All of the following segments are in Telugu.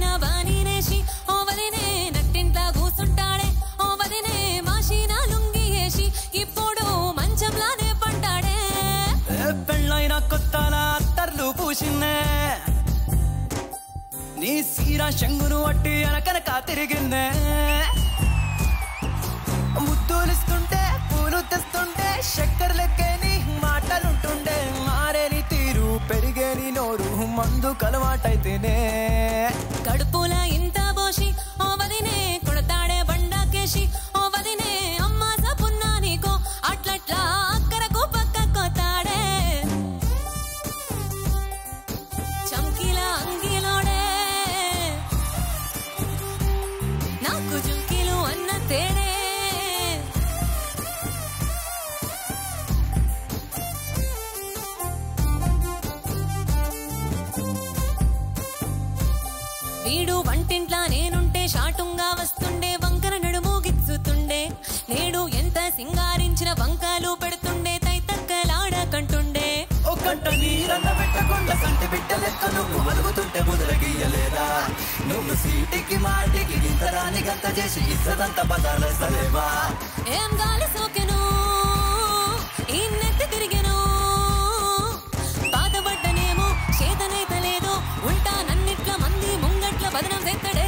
బాణీనేసి ఓ వదినే నట్టింట్లా కూసుంటాడే ఓ వదినే మాషీనా లుంగి వేసి ఇప్పుడు మంచంలానే పంటాడే ఏ పెళ్ళైన కొత్తల అత్తర్లు పూసిందే నీ సీరా శంగును వట్టి అనకనక తిరిగిందే ముద్దులిస్తుంటే పూలు తెస్తుంటే చక్కెర లెక్కేని మాటలుంటుండే మారేని తీరు పెరిగేని నోరు మందు కలవాటైతేనే కడుపుల ఇంత బోసి ఓ వదినే కొడతాడే బండాకేసి ఓ వదినే అమ్మ సపున్నా నీకో అట్లట్లా అక్కరకు పక్కకొతాడే చంకీల అంగిలోడే నాకు జుంకీలు అన్న తేడే వీడు వంటింట్లా నేనుంటే షాటుంగా వస్తుండే వంకర నడుము గిచ్చుతుండే నేడు ఎంత సింగారించిన వంకాలు పెడుతుండే తైతక్కలాడకంటుండే ఓ కంట నీరన్న పెట్టకుండా కంటి బిడ్డ లెక్క నువ్వు అలుగుతుంటే ముదరగీయలేదా నువ్వు సీటికి మాటికి ఇంతరాని గంత చేసి ఇస్తదంత బదాలేసలేవా ఏం గాలి సోకెను ఈ నెత్తి తిరిగెను బాధపడ్డనేమో చేతనైతే లేదు ఉల్టా నన్నిట్ల మంది ముంగట్ల బదనం తెత్తడే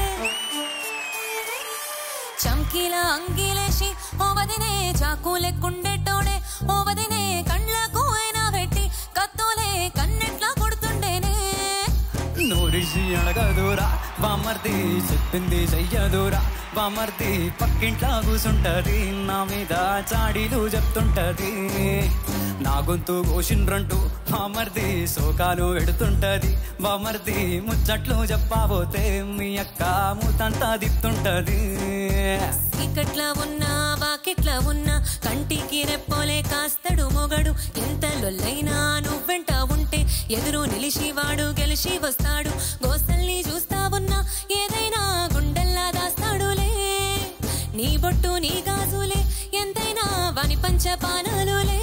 చంకీల అంగీలేసి ఓ వదినే చాకు లెక్కుండెట్టోడే ఓ వదినే కండ్లకు అయినా పెట్టి కత్తోలే కన్నెట్లా కొడుతుండేనే నోరిసి అడగదురా బామర్ది చెప్పింది చెయ్యదురా బామర్ది పక్కింట్లా కూసుంటది నా మీద చాడీలు చెప్తుంటది నా గొంతు కోసిండ్రంటూ బామర్ది శోకాలు పెడుతుంటది బామర్ది ముచ్చట్లు చెప్పాబోతే మీ అక్క మూతంతా దిప్తుంటది ఇక్కట్లా ఉన్నా వాకిట్లా ఉన్నా కంటికి రెప్పోలే కాస్తడు మొగడు ఎంత లొల్లైనా నువ్వెంట ఉంటే ఎదురు నిలిచి వాడు గెలిచి వస్తాడు గోసల్ని చూస్తా ఉన్నా ఏదైనా గుండెల్లా దాస్తాడులే నీ బొట్టు నీ గాజులే ఎంతైనా వాని పంచపానాలులే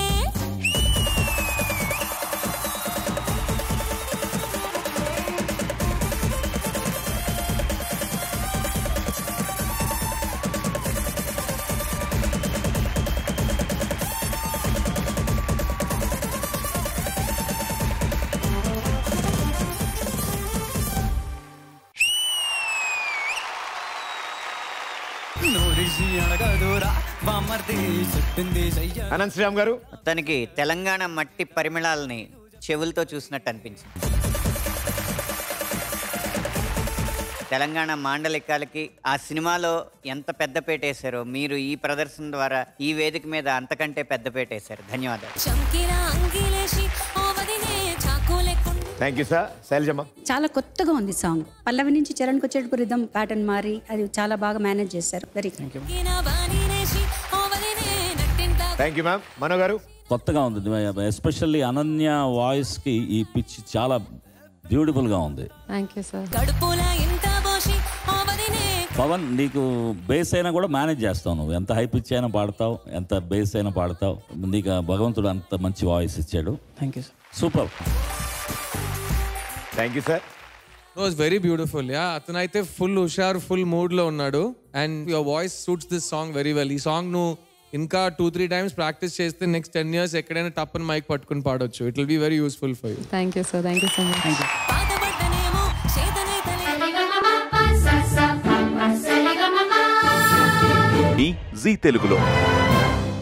నోరిసి అడగదురా బామర్ది చెప్పింది చెయ్య అనంత్ శ్రీరామ్ గారు తనకి తెలంగాణ మట్టి పరిమళాలని చెవులతో చూసినట్టు అనిపించింది తెలంగాణ మాండలికాలకి ఆ సినిమాలో ఎంత పెద్దపేట వేశారో మీరు ఈ ప్రదర్శన ద్వారా ఈ వేదిక మీద అంతకంటే పెద్దపేట వేశారు ధన్యవాదాలు చంకిరా అంగిలేసి ఓ వదినే చాకు లెక్కుండే థ్యాంక్ యూ సార్ శైలజమ్మ చాలా కొత్తగా ఉంది సాంగ్ పల్లవి నుంచి చరణ్కి వచ్చేటప్పుడు రిధం ప్యాటర్న్ మారి అది చాలా బాగా మేనేజ్ చేశారు వెరీ గిన బాణీనేసి ఓ వదినే నట్టింట్లా థ్యాంక్ యూ మ్యామ్ మనో గారు కొత్తగా ఉంది ఎస్పెషల్లీ అనన్య వాయిస్కి ఈ పిచ్ చాలా బ్యూటిఫుల్గా ఉంది థ్యాంక్ యూ సార్ కడుపుల ఇంత బోసి ఓ వదినే పవన్ నీకు బేస్ అయినా కూడా మేనేజ్ చేస్తావు నువ్వు ఎంత హై పిచ్ అయినా పాడతావు ఎంత బేస్ అయినా పాడతావు నీకు ఆ భగవంతుడు అంత మంచి వాయిస్ ఇచ్చాడు thank you super thank you sir was very beautiful ya అతనైతే ఫుల్ హుషార్ ఫుల్ మూడ్ లో ఉన్నాడు and your voice suits this song very well ఈ సాంగ్ నువ్వు ఇంకా టూ త్రీ టైమ్స్ ప్రాక్టీస్ చేస్తే నెక్స్ట్ టెన్ ఇయర్స్ ఎక్కడైనా టప్పని మైక్ పట్టుకుని పాడొచ్చు it will be very useful for you thank you sir thank you so much బాధపడ్డనేమో చేతనైతే మీ జీ తెలుగులో